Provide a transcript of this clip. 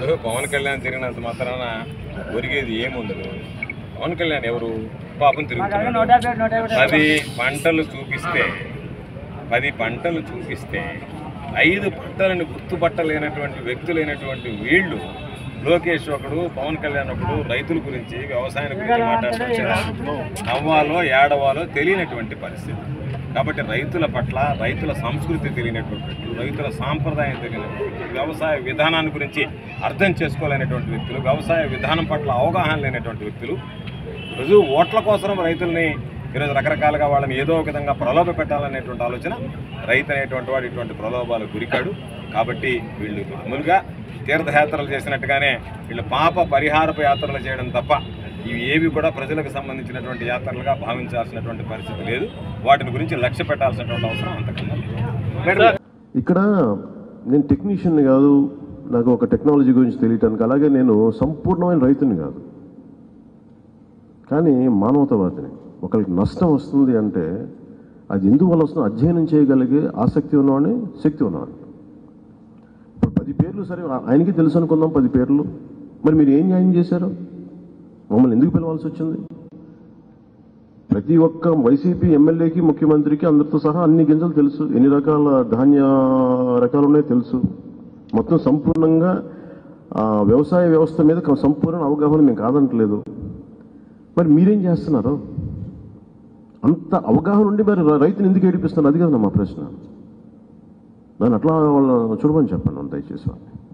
ఇప్పుడు పవన్ కళ్యాణ్ తిరిగినంత మాత్రాన ఒరిగేది ఏముండదు పవన్ కళ్యాణ్ ఎవరు పాపం తిరుగుతున్నాడు పది పంటలు చూపిస్తే పది పంటలు చూపిస్తే ఐదు పంటలను గుర్తుపట్టలేనటువంటి వ్యక్తులైనటువంటి వీళ్ళు లోకేష్ ఒకడు పవన్ కళ్యాణ్ ఒకడు రైతుల గురించి వ్యవసాయం గురించి మాట్లాడుతూ నవ్వాలో ఏడవాలో తెలియనటువంటి పరిస్థితి కాబట్టి రైతుల పట్ల రైతుల సంస్కృతి తెలియనటువంటి వ్యక్తులు రైతుల సాంప్రదాయం తెలియనటువంటి వ్యక్తులు వ్యవసాయ విధానాన్ని గురించి అర్థం చేసుకోలేనటువంటి వ్యక్తులు వ్యవసాయ విధానం పట్ల అవగాహన లేనటువంటి వ్యక్తులు రుజువు ఓట్ల కోసం రైతుల్ని ఈరోజు రకరకాలుగా వాళ్ళని ఏదో ఒక విధంగా ప్రలోభ పెట్టాలనేటువంటి ఆలోచన రైతు అనేటువంటి వాడు ఇటువంటి ప్రలోభాలకు గురికాడు కాబట్టి వీళ్ళు మామూలుగా తీర్థయాత్రలు చేసినట్టుగానే వీళ్ళు పాప పరిహారపు యాత్రలు చేయడం తప్ప ఇవి ఏవి కూడా ప్రజలకు సంబంధించినటువంటి యాత్రలుగా భావించాల్సినటువంటి పరిస్థితి లేదు వాటిని గురించి లక్ష్య పెట్టాల్సినటువంటి అవసరం అంతకన్నా లేదు ఇక్కడ నేను టెక్నీషియన్ని కాదు నాకు ఒక టెక్నాలజీ గురించి తెలియటానికి అలాగే నేను సంపూర్ణమైన రైతుని కాదు కానీ మానవతావాదిని ఒకరికి నష్టం వస్తుంది అంటే అది ఎందువల్ల వస్తుందో అధ్యయనం చేయగలిగే ఆసక్తి ఉన్నవాడిని శక్తి ఉన్నవాడిని ఇప్పుడు పది పేర్లు సరే ఆ- ఆయనకి తెలుసు అనుకుందాం పది పేర్లు మరి మీరు ఏం న్యాయం చేశారు మమ్మల్ని ఎందుకు పిలవాల్సి వచ్చింది ప్రతి ఒక్క వైసీపీ ఎమ్మెల్యేకి ముఖ్యమంత్రికి అందరితో సహా అన్ని గింజలు తెలుసు ఎన్ని రకాల ధాన్య రకాలు ఉన్నాయో తెలుసు మొత్తం సంపూర్ణంగా ఆ, వ్యవసాయ వ్యవస్థ మీద ఒక సంపూర్ణ అవగాహన మేము కాదంటలేదు మరి మీరేం చేస్తున్నారు అంత అవగాహన ఉండి మరి ర- రైతుని ఎందుకు ఏడిపిస్తున్నారు అది కదా మా ప్రశ్న దాన్ని అట్లా వాళ్ళ చూడమని చెప్పండి దయచేసి వాళ్ళని